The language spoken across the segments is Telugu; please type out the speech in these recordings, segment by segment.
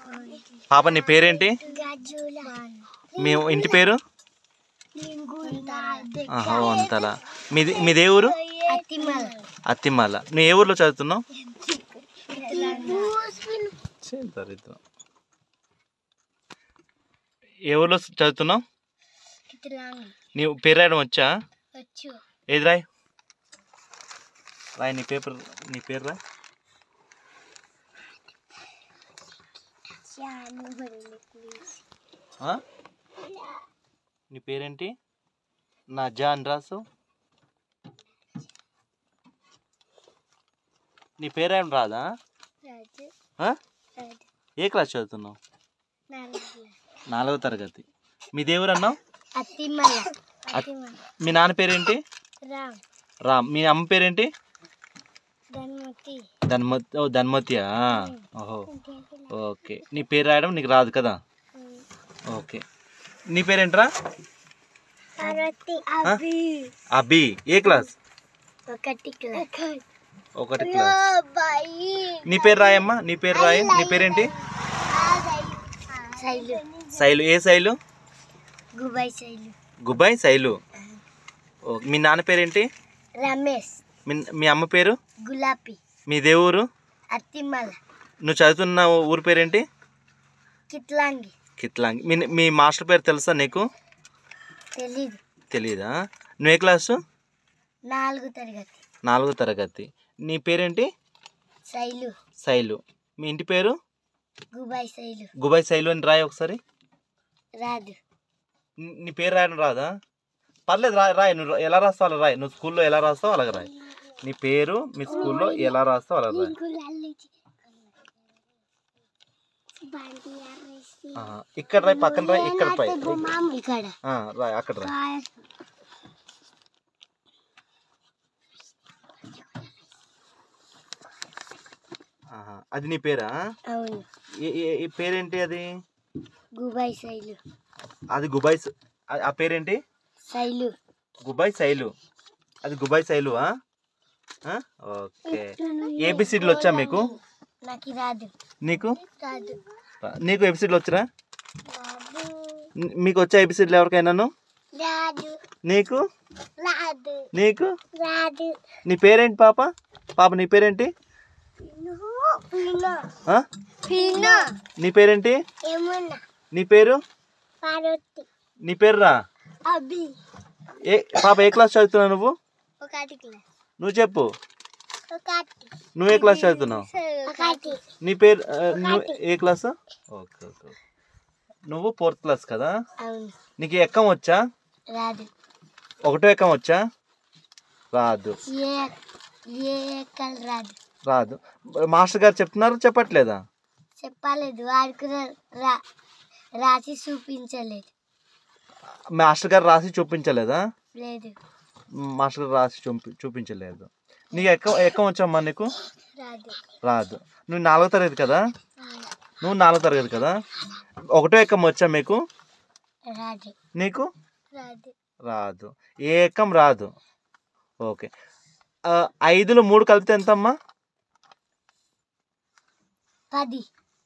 పాప నీ పేరేంటి గజుల మీ ఇంటి పేరు ఆహా వంతల మీది మీదే ఊరు అతిమల అత్తిమాల నువ్వు ఏ ఊర్లో చదువుతున్నావు దరిద్రం. ఏ ఊర్లో చదువుతున్నావు నీ పేరు రాయడం వచ్చా వచ్చు ఏది రాయ్ రాయ్ నీ పేపర్ నీ పేరు రాయ్ ఆ? నీ పేరేంటి నా జాన్ రాసు నీ పేరేం రాదా రాజు ఆ? రాజు ఏ క్లాస్ చదువుతున్నావు నాలుగు నాలుగో తరగతి మీ దేవురు అన్నావు అతిమల అత్- అతిమల మీ నాన్న పేరేంటి రామ్ రామ్ మీ అమ్మ పేరేంటి ధన్మతి ధన్మతి ఓ ధన్మతియా ఓహో ఓకే నీ పేరు రాయడం నీకు రాదు కదా ఓకే నీ పేరేంట్రా పార్వతి ఆ? అభి అభి ఏ క్లాస్ ఒకటి క్లాస్ ఒకటి క్లాస్ నీ పేరు రాయమ్మా నీ పేరు రాయ నీ పేరేంటి శైలు శైలు ఏ శైలు గుబాయ్ శైలు గుబాయ్ శైలు ఓ మీ నాన్న పేరేంటి రమేష్ మీ మీ అమ్మ పేరు గులాబీ మీ దేవురు అత్తిమల నువ్వు చదువుతున్న ఊరు పేరేంటి కిత్లాంగి కిత్లాంగి మీ మీ మాస్టర్ పేరు తెలుసా నీకు తెలీదు తెలీదా నువ్వు ఏ క్లాసు నాలుగు తరగతి నాలుగో తరగతి నీ పేరేంటి శైలు శైలు మీ ఇంటి పేరు గుబాయ్ శైలు గుబాయ్ శైలు అని రాయి ఒకసారి రాదు నీ- నీ పేరు రాయడం రాదా పర్లేదు రాయి రాయి నువ్వు రా- ఎలా రాస్తావు అలా రాయి నువ్వు స్కూల్లో ఎలా రాస్తావు అలాగ రాయి నీ పేరు మీ స్కూల్లో ఎలా రాస్తావు అలా రాయి ఆహా. ఇక్కడ రాయి పక్కన రాయి ఇక్కడ రాయి ఇక్కడ ఆ, రాయి అక్కడ రాయి ఆహా. అది నీ పేరా అవును ఏ- ఏ- ఈ పేరేంటి అది గుబాయ్ శైలు అది గుబాయ్ స- ఆ- ఆ పేరేంటి శైలు గుబాయ్ శైలు అది గుబాయ్ శైలువా ఆ? ఓకే ఏబిసిడ్లు వచ్చా మీకు నాకు రాదు నీకు రాదు నీకు ఎబిసిడ్లు వచ్చరా ని- మీకు వచ్చా ఎబిసిడ్లు ఎవరికైనాను రాదు నీకు రాదు నీకు రాదు నీ పేరేంటి పాప పాప నీ పేరేంటి పీనా ఆ? పీనా నీ పేరేంటి ఏమన్నా నీ పేరు పార్వతి నీ పేరు రా అభి ఏ పాప ఏ క్లాస్ చదువుతున్నావు నువ్వు ఒకటి క్లాస్ నువ్వు చెప్పు ఒకటి నువ్వు ఏ క్లాస్ చదువుతున్నావు ఒకటి నీ పేరు ఆ, నువ్వు ఏ క్లాస్ ఓకే ఓకే నువ్వు ఫోర్త్ క్లాస్ కదా అవును నీకు ఎక్కం వచ్చా రాదు ఒకటో ఎక్కం వచ్చా రాదు ఏ ఏ ఎక్కలు రాదు రాదు మాస్టర్ గారు చెప్తున్నారు చెప్పట్లేదా చెప్పలేదు వాడికి రా- రా- రాసి చూపించలేదు మాస్టర్ గారు రాసి చూపించలేదా లేదు మాస్టర్ గారు రాసి చూపి చూపించలేదు నీకు ఎక్క ఎక్కం వచ్చమ్మా నీకు రాదు రాదు నువ్వు నాలుగో తరగతి కదా నువ్వు నాలుగో తరగతి కదా ఒకటో ఎక్కం వచ్చా మీకు రాదు నీకు రాదు రాదు ఏ ఎక్కం రాదు ఓకే ఆ, ఐదులో మూడు కలిపితే ఎంతమ్మా పది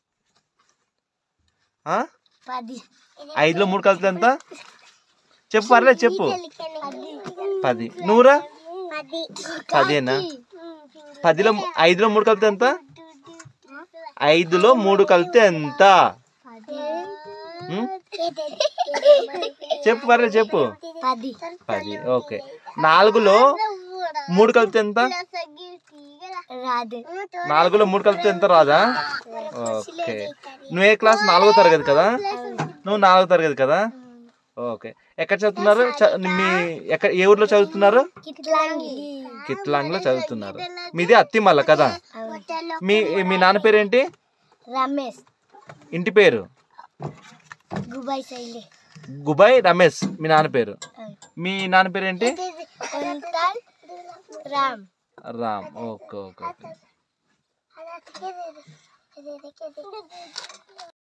ఆ? పది ఐదులో మూడు కలిపితే ఎంత చెప్పు పర్లేదు చెప్పు పది పది నువ్వురా పది పదేనా పదిలో ఐదులో మూడు కలిపితే ఎంత ఐదులో మూడు కలిపితే ఎంత ఉం? చెప్పు పర్లేదు చెప్పు పది పది ఓకే నాలుగులో మూడు కలిపితే ఎంత రాదు నాలుగులో మూడు కలిపితే ఎంత రాదా ఓకే నువ్వు ఏ క్లాస్ నాలుగో తరగతి కదా నువ్వు నాలుగో తరగతి కదా ఓకే ఎక్కడ చదువుతున్నారు చ- మీ ఎక్కడ ఏ ఊర్లో చదువుతున్నారు కిట్లాంగి కిత్లాంగ్లో చదువుతున్నారు మీది అత్తిమల్ల కదా మీ మీ నాన్న పేరేంటి రమేష్ ఇంటి పేరు గుబాయ్ శైలి గుబాయ్ రమేష్ మీ నాన్న పేరు మీ నాన్న పేరేంటి Kuntal Ram Ram okay okay okay